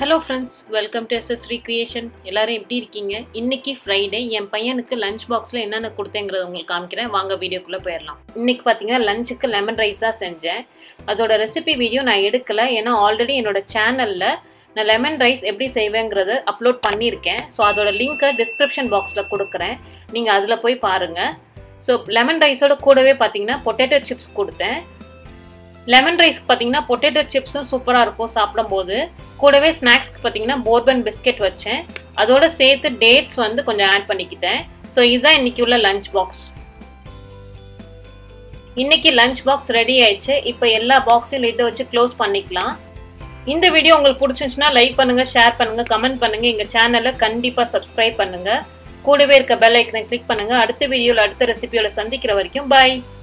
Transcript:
hello friends welcome to SS recreation எல்லாரும் எப்படி இருக்கீங்க இன்னைக்கு ஃப்ரைடே என் பையனுக்கு லஞ்ச் பாக்ஸில் என்னென்ன கொடுத்தேங்கிறத உங்களுக்கு காமிக்கிறேன் வாங்க வீடியோக்குள்ளே போயிடலாம் இன்னைக்கு பார்த்தீங்கன்னா லஞ்சுக்கு லெமன் ரைஸ் தான் செஞ்சேன் அதோட ரெசிபி வீடியோ நான் எடுக்கல ஏன்னா ஆல்ரெடி என்னோட சேனலில் நான் லெமன் ரைஸ் எப்படி செய்வேங்கிறத அப்லோட் பண்ணியிருக்கேன் ஸோ அதோட லிங்க்கை டிஸ்கிரிப்ஷன் பாக்ஸில் கொடுக்குறேன் நீங்கள் அதில் போய் பாருங்கள் ஸோ லெமன் ரைஸோட கூடவே பார்த்தீங்கன்னா பொட்டேட்டோ சிப்ஸ் கொடுத்தேன் லெமன் ரைஸ்க்கு பார்த்தீங்கன்னா பொட்டேட்டோ சிப்ஸும் சூப்பராக இருக்கும் சாப்பிடும்போது கூடவே ஸ்நாக்ஸ்க்கு பார்த்தீங்கன்னா போர்பன் பிஸ்கெட் வச்சேன் அதோட சேர்த்து டேட்ஸ் வந்து கொஞ்சம் ஆட் பண்ணிக்கிட்டேன் ஸோ இதுதான் இன்னைக்கு உள்ள லஞ்ச் பாக்ஸ் இன்னைக்கு லஞ்ச் பாக்ஸ் ரெடி ஆயிடுச்சு இப்போ எல்லா பாக்ஸையும் லிட்டை வச்சு க்ளோஸ் பண்ணிக்கலாம் இந்த வீடியோ உங்களுக்கு பிடிச்சிருந்துச்சுன்னா லைக் பண்ணுங்க ஷேர் பண்ணுங்க கமெண்ட் பண்ணுங்க எங்க சேனலை கண்டிப்பா சப்ஸ்கிரைப் பண்ணுங்க கூடவே இருக்க பெல் ஐக்கனை கிளிக் பண்ணுங்க அடுத்த வீடியோல அடுத்த ரெசிபியோட சந்திக்கிற வரைக்கும் பாய்